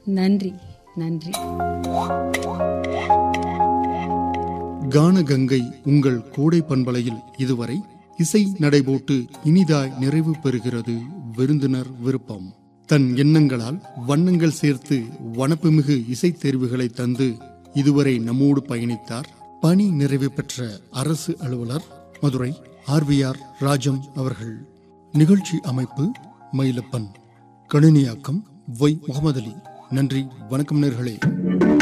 நன்றி நன்றி கானகங்கை உங்கள் கோடை பண்பலையில் இதுவரை இசை நடைபோட்டு இனிதாய் நிறைவு பெறுகிறது விருந்தினர் விருப்பம் தன் எண்ணங்களால் வண்ணங்கள் சேர்த்து வனப்புமிகு இசைத் தேர்வுகளை தந்து இதுவரை நம்மோடு பயணித்தார் பணி நிறைவு பெற்ற அரசு அலுவலர் மதுரை ஆர்விஆர் ராஜம் அவர்கள் நிகழ்ச்சி அமைப்பு மயிலப்பன் கணினியாக்கம் ஒய் முகமது அலி நன்றி வணக்கம் நேர்களே